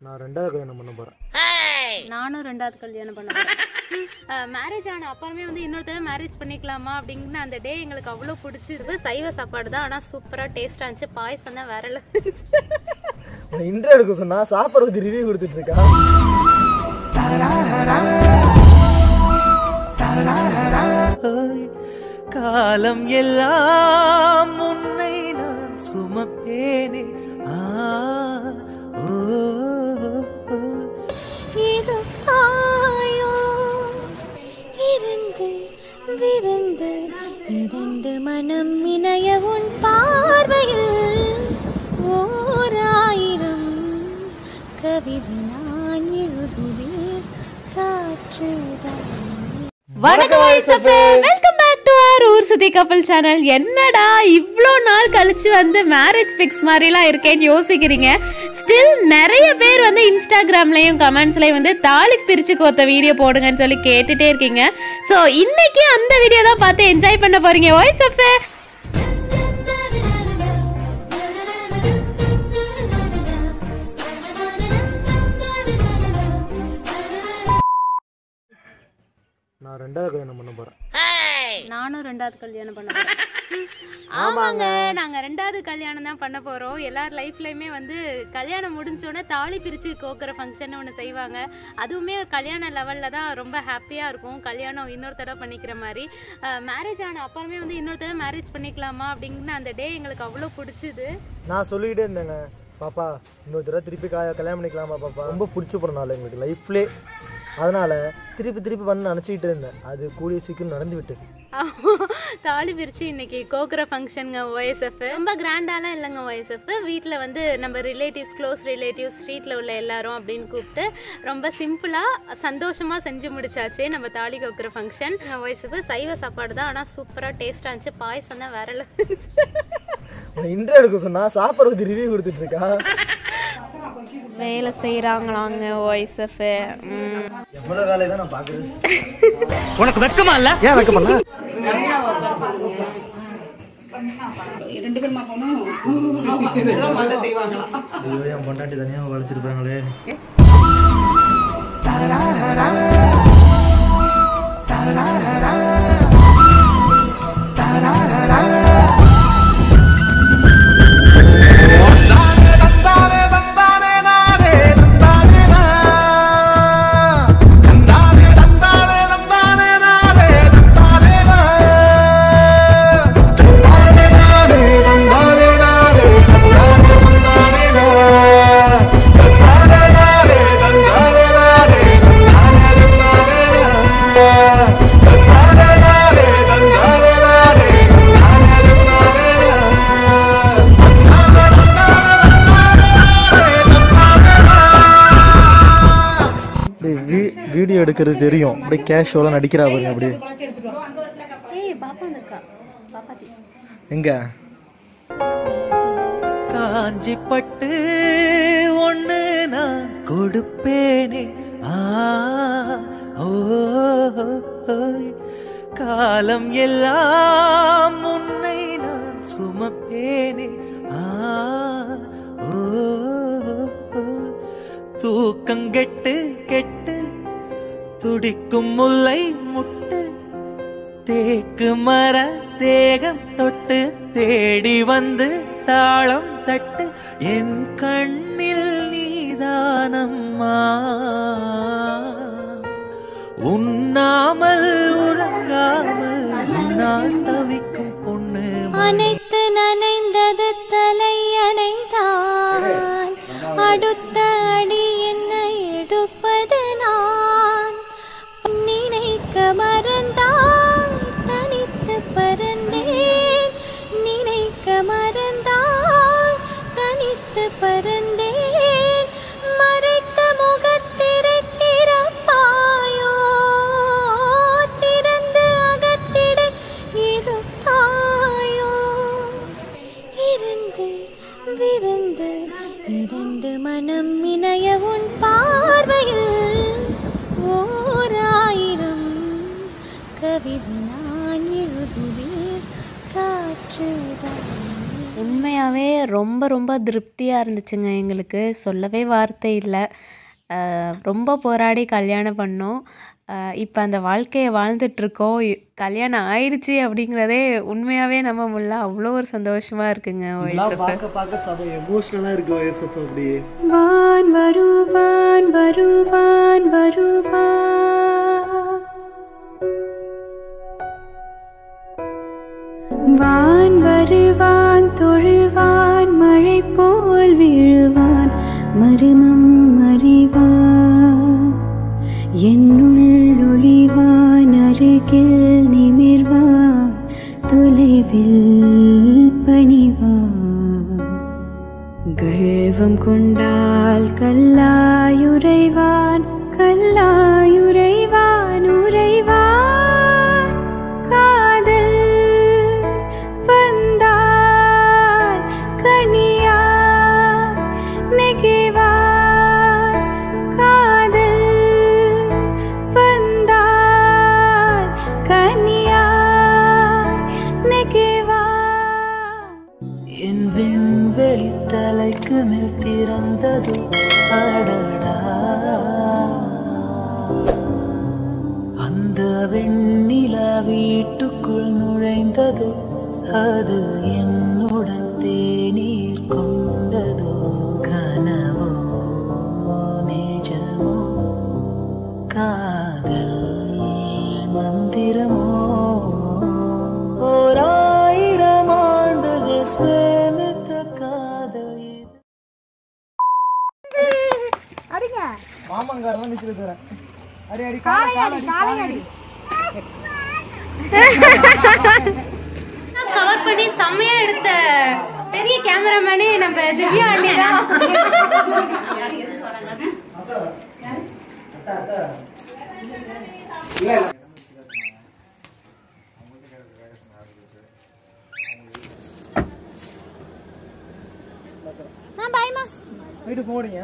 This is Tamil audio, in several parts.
நான் ரெண்டாவது கல்யாணம் பண்ண போகிறேன் நானும் ரெண்டாவது கல்யாணம் பண்ண போறேன் மேரேஜ் ஆன அப்புறமே வந்து இன்னொருத்தர் மேரேஜ் பண்ணிக்கலாமா அப்படின்னு அந்த டே எங்களுக்கு அவ்வளோ பிடிச்சிருக்கு சைவ சாப்பாடு தான் ஆனால் சூப்பராக டேஸ்டாக இருந்துச்சு பாயசம் தான் வேற level இருந்துச்சு. உன்னை இன்ட்ரோ எடுக்க சொன்னா சாப்பாடு பற்றி ரிவ்யூ கொடுத்துட்டு இருக்கா காலம் எல்லாம் உன்னை நான் சுமப்பேனே ஆ ஓ ஓ. இது ஆயோ இருந்து விருந்து இரண்டு மனம் இணைய உன் பார்வையில் ஓர் ஆயிரம் கவிதை நான் எழுதுவேன் காற்றுதான் வணக்கம் வெல்கம் பேக் டு ஆர் ஊர் சுத்தி கப்பல் சேனல் என்னடா இவ்வளோ நாள் கழிச்சு வந்து மேரேஜ் பிக்ஸ் மாதிரிலாம் இருக்கேன்னு யோசிக்கிறீங்க ஸ்டில் நிறைய பேர் வந்து இன்ஸ்டாகிராம்லயும் கமெண்ட்ஸ்லயும் வந்து தாலி பிரிச்சு கோத்த வீடியோ போடுங்கன்னு சொல்லி கேட்டுட்டே இருக்கீங்க ஸோ இன்னைக்கு அந்த வீடியோ தான் பார்த்து என்ஜாய் பண்ண போறீங்க வாய்ஸ் அஃபே நான் ரெண்டாவது கல்யாணம் பண்ண போகிறேன் நானும் ரெண்டாவது கல்யாணம் பண்ண போறேன் ஆமாங்க நாங்க ரெண்டாவது கல்யாணம் தான் பண்ண போறோம் எல்லார் லைஃப்லயுமே வந்து கல்யாணம் முடிஞ்சோடனே தாலி பிரிச்சு கோக்குற ஃபங்க்ஷன் ஒன்று செய்வாங்க அதுவுமே ஒரு கல்யாண லெவல்ல தான் ரொம்ப ஹாப்பியா இருக்கும் கல்யாணம் இன்னொரு தடவை பண்ணிக்கிற மாதிரி மேரேஜ் ஆன அப்புறமே வந்து இன்னொரு தடவை மேரேஜ் பண்ணிக்கலாமா அப்படின்னு அந்த டே எங்களுக்கு அவ்வளோ பிடிச்சது நான் சொல்லிக்கிட்டே இருந்தேங்க பாப்பா இன்னொரு தடவை திருப்பி கா கல்யாணம் பண்ணிக்கலாமா பாப்பா ரொம்ப பிடிச்ச போகிற நாள் எங்களுக்கு லைஃப்லே அதனால திருப்பி திருப்பி பண்ண நினச்சிக்கிட்டு இருந்தேன் அது கூடிய சீக்கிரம் நடந்து விட்டு தாலி பிரிச்சு இன்னைக்கு கோக்குற ஃபங்க்ஷனுங்க OSF ரொம்ப கிராண்டாலாம் இல்லைங்க OSF வீட்டில் வந்து நம்ம ரிலேட்டிவ்ஸ் க்ளோஸ் ரிலேட்டிவ்ஸ் ஸ்ட்ரீட்டில் உள்ள எல்லாரும் அப்படின்னு கூப்பிட்டு ரொம்ப சிம்பிளாக சந்தோஷமாக செஞ்சு முடிச்சாச்சு நம்ம தாலி கோக்குற ஃபங்க்ஷன் OSF சைவ சாப்பாடு தான் ஆனால் சூப்பராக டேஸ்டாக இருந்துச்சு பாயசம் தான் வேற level இருந்துச்சு. உன்னை இன்ட்ரோ எடுக்க சொன்னா சாப்பாடு பற்றி ரிவ்யூ கொடுத்துட்டு இருக்கா வேலை செய்கிறாங்களாங்க OSF எவ்வளோ வேலையை தான் நான் பார்க்குறேன் உனக்கு வெக்கமா இல்ல ஏன் வைக்க பண்ண ஐயோ என் பொண்டாட்டி தனியாக வளைச்சிருப்பாங்களே வீடியோ எடுக்கிறது தெரியும் அப்படியே கேஷுவலாக நடிக்கிறா பாருங்க அப்படியே ஏய் பாப்பா வந்திருக்கா பாப்பாத்தி எங்க காஞ்சி பட்டு ஒண்ணு நான் கொடுப்பேனே ஆ ஓ ஓய். காலம் எல்லாம் உன்னை நான் சுமப்பேனே ஆ ஓ ஓய். தூக்கங்கெட்டு கெட்டு துடிக்கும் முல்லை முட்டு தேக்கு மர தேகம் தொட்டு தேடி வந்து தாளம் தட்டு என் கண்ணில் நீதானம்மா உண்ணாமல் உறங்காமல் உன்னால் தவிக்கும் பொண்ணு அனைத்து நனைந்தது தலை அணைதான் அடுத்த அடி என்ன எடுப்பது நான் நினைக்க மறந்தான் தனித்து பறந்தேன் நினைக்க மறந்தான் தனித்து பறந்தேன் மறைத்த முகத்திரை திறப்பாயோ திறந்து அகத்திட இருப்பாயோ இருந்து விருந்து இரண்டு மனம் இணைய உன் பார்வையில் ஓர் ஆயிரம் கவிதை நான் எழுதுவேன் காற்றுதான் உண்மையாகவே ரொம்ப ரொம்ப திருப்தியாக இருந்துச்சுங்க எங்களுக்கு சொல்லவே வார்த்தை இல்லை அஹ் ரொம்ப போராடி கல்யாணம் பண்ணோம் இப்போ அந்த வாழ்க்கையை வாழ்ந்துட்டுருக்கோம் கல்யாணம் ஆயிடுச்சு அப்படிங்கிறதே உண்மையாகவே நம்ப முடியல அவ்வளோ ஒரு சந்தோஷமாக இருக்குங்க இதெல்லாம் ஒய்ஃபுக்கு பார்க்க பார்க்க சபை எமோஷ்னலாக இருக்கு வயசப்ப அப்படியே வான் வருவான் வருவான் வருவான் வான் வருவான் தொழுவான் மழை போல் விழுவான் மருமம் அறிவான் என்னுள் ஒளிவான் அருகில் நிமிர்வான் தொலைவில் பணிவான் கர்வம் கொண்டால் கல்லாயுரைவான் கல்லாயுரைவான் உரைவான் காதல் வந்தால் கனியா நெகிழ்வான் காதல் வந்தால் கனியா நெகிழ்வான் என் விண்வெளி தலைக்கு மேல் திறந்தது அடடா அந்த வெண்ணிலா வீட்டுக்குள் நுழைந்தது அது என்னுடன் தேநீர் கொண்டதோ கனவோ நிஜமோ காதல் மந்திரமோ ஓராயிரம் ஆண்டுகள் சேமித்த காதல் இது மாமங்காரெல்லாம் நிற்கிறது தரேன் அடி அடி காலை காலை காலை அடி கவர் பண்ணி செம்மையா எடுத்த பெரிய கேமராமேனே நம்ம திவ்யா அண்ணி தான் வீட்டு போடுங்க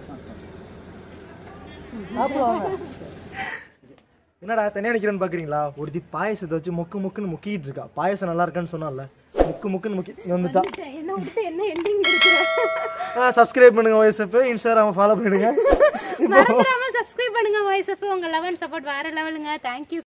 சாப்பிடுவாங்க என்னடா தனியா நிக்கிறேன்னு பாக்குறீங்களா ஒருத்தி பாயசத்தை வச்சு முக்கு முக்குன்னு முக்கிட்டு இருக்கா பாயசம் நல்லா இருக்கான்னு சொன்னால முக்கு முக்குன்னு முக்கி இங்க வந்துட்டா என்ன விட்டு என்ன எண்டிங் இருக்கிற சப்ஸ்கிரைப் பண்ணுங்க OSF இன்ஸ்டாகிராம் ஃபாலோ பண்ணிடுங்க மறந்துடாம சப்ஸ்கிரைப் பண்ணுங்க வாய்ஸ் உங்க லவ் அண்ட் சப்போர்ட் வேற லெவலுங்க தேங்க்யூ